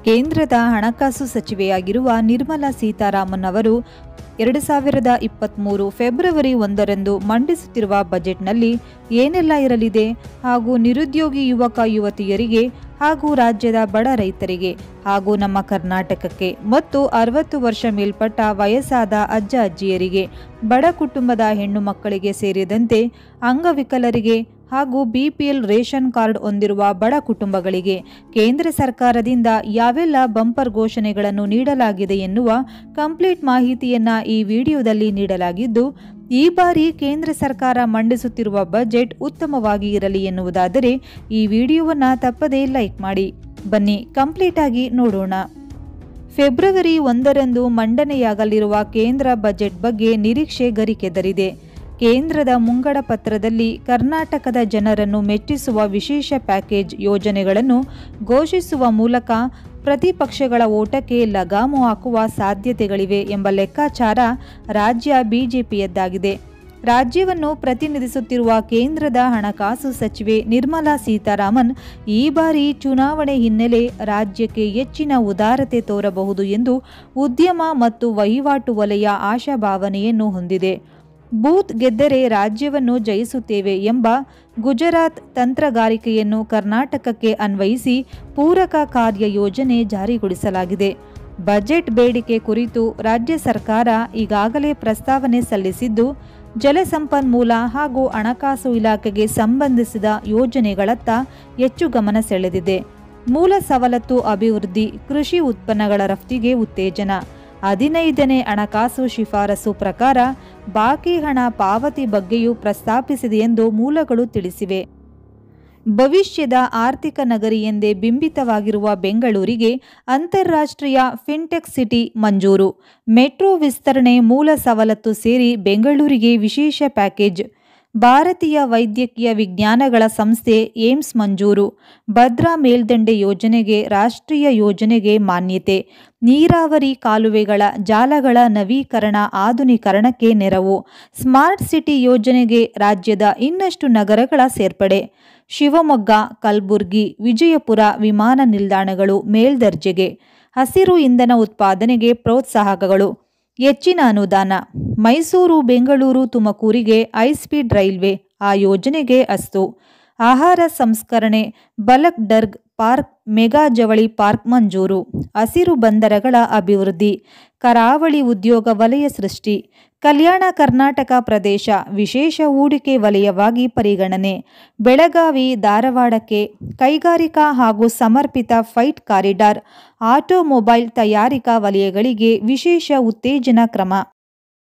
ಕೇಂದ್ರದ ಹಣಕಾಸು ಸಚಿವೆಯಾಗಿರುವ ನಿರ್ಮಲಾ ಸೀತಾರಾಮನ್ ಅವರು ಎರಡು ಸಾವಿರದ ಇಪ್ಪತ್ತ್ಮೂರು ಫೆಬ್ರವರಿ ಒಂದರಂದು ಮಂಡಿಸುತ್ತಿರುವ ಬಜೆಟ್ನಲ್ಲಿ ಏನೆಲ್ಲ ಇರಲಿದೆ ಹಾಗೂ ನಿರುದ್ಯೋಗಿ ಯುವಕ ಯುವತಿಯರಿಗೆ ಹಾಗೂ ರಾಜ್ಯದ ಬಡ ರೈತರಿಗೆ ಹಾಗೂ ನಮ್ಮ ಕರ್ನಾಟಕಕ್ಕೆ ಮತ್ತು ಅರವತ್ತು ವರ್ಷ ಮೇಲ್ಪಟ್ಟ ವಯಸ್ಸಾದ ಅಜ್ಜ ಅಜ್ಜಿಯರಿಗೆ ಬಡ ಕುಟುಂಬದ ಹೆಣ್ಣು ಮಕ್ಕಳಿಗೆ ಸೇರಿದಂತೆ ಅಂಗವಿಕಲರಿಗೆ ಹಾಗೂ ಬಿಪಿಎಲ್ ರೇಷನ್ ಕಾರ್ಡ್ ಹೊಂದಿರುವ ಬಡ ಕುಟುಂಬಗಳಿಗೆ ಕೇಂದ್ರ ಸರ್ಕಾರದಿಂದ ಯಾವೆಲ್ಲ ಬಂಪರ್ ಘೋಷಣೆಗಳನ್ನು ನೀಡಲಾಗಿದೆ ಎನ್ನುವ ಕಂಪ್ಲೀಟ್ ಮಾಹಿತಿಯನ್ನ ಈ ವಿಡಿಯೋದಲ್ಲಿ ನೀಡಲಾಗಿದ್ದು ಈ ಬಾರಿ ಕೇಂದ್ರ ಸರ್ಕಾರ ಮಂಡಿಸುತ್ತಿರುವ ಬಜೆಟ್ ಉತ್ತಮವಾಗಿ ಇರಲಿ ಎನ್ನುವುದಾದರೆ ಈ ವಿಡಿಯೋವನ್ನು ತಪ್ಪದೇ ಲೈಕ್ ಮಾಡಿ ಬನ್ನಿ ಕಂಪ್ಲೀಟ್ ಆಗಿ ನೋಡೋಣ ಫೆಬ್ರವರಿ ಒಂದರಂದು ಮಂಡನೆಯಾಗಲಿರುವ ಕೇಂದ್ರ ಬಜೆಟ್ ಬಗ್ಗೆ ನಿರೀಕ್ಷೆ ಗರಿಕೆದರಿದೆ ಕೇಂದ್ರದ ಮುಂಗಡ ಪತ್ರದಲ್ಲಿ ಕರ್ನಾಟಕದ ಜನರನ್ನು ಮೆಚ್ಚಿಸುವ ವಿಶೇಷ ಪ್ಯಾಕೇಜ್ ಯೋಜನೆಗಳನ್ನು ಘೋಷಿಸುವ ಮೂಲಕ ಪ್ರತಿಪಕ್ಷಗಳ ಓಟಕ್ಕೆ ಲಗಾಮು ಹಾಕುವ ಸಾಧ್ಯತೆಗಳಿವೆ ಎಂಬ ಲೆಕ್ಕಾಚಾರ ರಾಜ್ಯ ಬಿಜೆಪಿಯದ್ದಾಗಿದೆ ರಾಜ್ಯವನ್ನು ಪ್ರತಿನಿಧಿಸುತ್ತಿರುವ ಕೇಂದ್ರದ ಹಣಕಾಸು ಸಚಿವೆ ನಿರ್ಮಲಾ ಸೀತಾರಾಮನ್ ಈ ಬಾರಿ ಚುನಾವಣೆ ಹಿನ್ನೆಲೆ ರಾಜ್ಯಕ್ಕೆ ಹೆಚ್ಚಿನ ಉದಾರತೆ ತೋರಬಹುದು ಎಂದು ಉದ್ಯಮ ಮತ್ತು ವಹಿವಾಟು ವಲಯ ಆಶಾಭಾವನೆಯನ್ನು ಹೊಂದಿದೆ ಬೂತ್ ಗೆದ್ದರೆ ರಾಜ್ಯವನ್ನು ಜಯಿಸುತ್ತೇವೆ ಎಂಬ ಗುಜರಾತ್ ತಂತ್ರಗಾರಿಕೆಯನ್ನು ಕರ್ನಾಟಕಕ್ಕೆ ಅನ್ವಯಿಸಿ ಪೂರಕ ಕಾರ್ಯ ಯೋಜನೆ ಜಾರಿಗೊಳಿಸಲಾಗಿದೆ ಬಜೆಟ್ ಬೇಡಿಕೆ ಕುರಿತು ರಾಜ್ಯ ಸರ್ಕಾರ ಈಗಾಗಲೇ ಪ್ರಸ್ತಾವನೆ ಸಲ್ಲಿಸಿದ್ದು ಜಲಸಂಪನ್ಮೂಲ ಹಾಗೂ ಹಣಕಾಸು ಇಲಾಖೆಗೆ ಸಂಬಂಧಿಸಿದ ಯೋಜನೆಗಳತ್ತ ಹೆಚ್ಚು ಗಮನ ಸೆಳೆದಿದೆ ಮೂಲ ಸವಲತ್ತು ಅಭಿವೃದ್ಧಿ ಕೃಷಿ ಉತ್ಪನ್ನಗಳ ರಫ್ತಿಗೆ ಉತ್ತೇಜನ ಹದಿನೈದನೇ ಹಣಕಾಸು ಶಿಫಾರಸು ಪ್ರಕಾರ ಬಾಕಿ ಹಣ ಪಾವತಿ ಬಗ್ಗೆಯೂ ಪ್ರಸ್ತಾಪಿಸಿದೆ ಎಂದು ಮೂಲಗಳು ತಿಳಿಸಿವೆ ಭವಿಷ್ಯದ ಆರ್ಥಿಕ ನಗರಿ ಎಂದೇ ಬಿಂಬಿತವಾಗಿರುವ ಬೆಂಗಳೂರಿಗೆ ಅಂತಾರಾಷ್ಟ್ರೀಯ ಫಿನ್ಟೆಕ್ ಸಿಟಿ ಮಂಜೂರು ಮೆಟ್ರೋ ವಿಸ್ತರಣೆ ಮೂಲ ಸವಲತ್ತು ಸೇರಿ ಬೆಂಗಳೂರಿಗೆ ವಿಶೇಷ ಪ್ಯಾಕೇಜ್ ಭಾರತೀಯ ವೈದ್ಯಕೀಯ ವಿಜ್ಞಾನಗಳ ಸಂಸ್ಥೆ ಏಮ್ಸ್ ಮಂಜೂರು ಭದ್ರಾ ಮೇಲ್ದಂಡೆ ಯೋಜನೆಗೆ ರಾಷ್ಟ್ರೀಯ ಯೋಜನೆಗೆ ಮಾನ್ಯತೆ ನೀರಾವರಿ ಕಾಲುವೆಗಳ ಜಾಲಗಳ ನವೀಕರಣ ಆಧುನೀಕರಣಕ್ಕೆ ನೆರವು ಸ್ಮಾರ್ಟ್ ಸಿಟಿ ಯೋಜನೆಗೆ ರಾಜ್ಯದ ಇನ್ನಷ್ಟು ನಗರಗಳ ಸೇರ್ಪಡೆ ಶಿವಮೊಗ್ಗ ಕಲಬುರ್ಗಿ ವಿಜಯಪುರ ವಿಮಾನ ನಿಲ್ದಾಣಗಳು ಮೇಲ್ದರ್ಜೆಗೆ ಹಸಿರು ಇಂಧನ ಉತ್ಪಾದನೆಗೆ ಪ್ರೋತ್ಸಾಹಕಗಳು ಹೆಚ್ಚಿನ ಅನುದಾನ ಮೈಸೂರು ಬೆಂಗಳೂರು ತುಮಕೂರಿಗೆ ಹೈಸ್ಪೀಡ್ ರೈಲ್ವೆ ಆ ಯೋಜನೆಗೆ ಅಸ್ತು ಆಹಾರ ಸಂಸ್ಕರಣೆ ಬಲಕ್ ಡರ್ಗ್ ಪಾರ್ಕ್ ಮೆಗಾ ಜವಳಿ ಪಾರ್ಕ್ ಮಂಜೂರು ಹಸಿರು ಬಂದರಗಳ ಅಭಿವೃದ್ಧಿ ಕರಾವಳಿ ಉದ್ಯೋಗ ವಲಯ ಸೃಷ್ಟಿ ಕಲ್ಯಾಣ ಕರ್ನಾಟಕ ಪ್ರದೇಶ ವಿಶೇಷ ಹೂಡಿಕೆ ವಲಯವಾಗಿ ಪರಿಗಣನೆ ಬೆಳಗಾವಿ ಧಾರವಾಡಕ್ಕೆ ಕೈಗಾರಿಕಾ ಹಾಗೂ ಸಮರ್ಪಿತ ಫೈಟ್ ಕಾರಿಡಾರ್ ಆಟೋಮೊಬೈಲ್ ತಯಾರಿಕಾ ವಲಯಗಳಿಗೆ ವಿಶೇಷ ಉತ್ತೇಜನ ಕ್ರಮ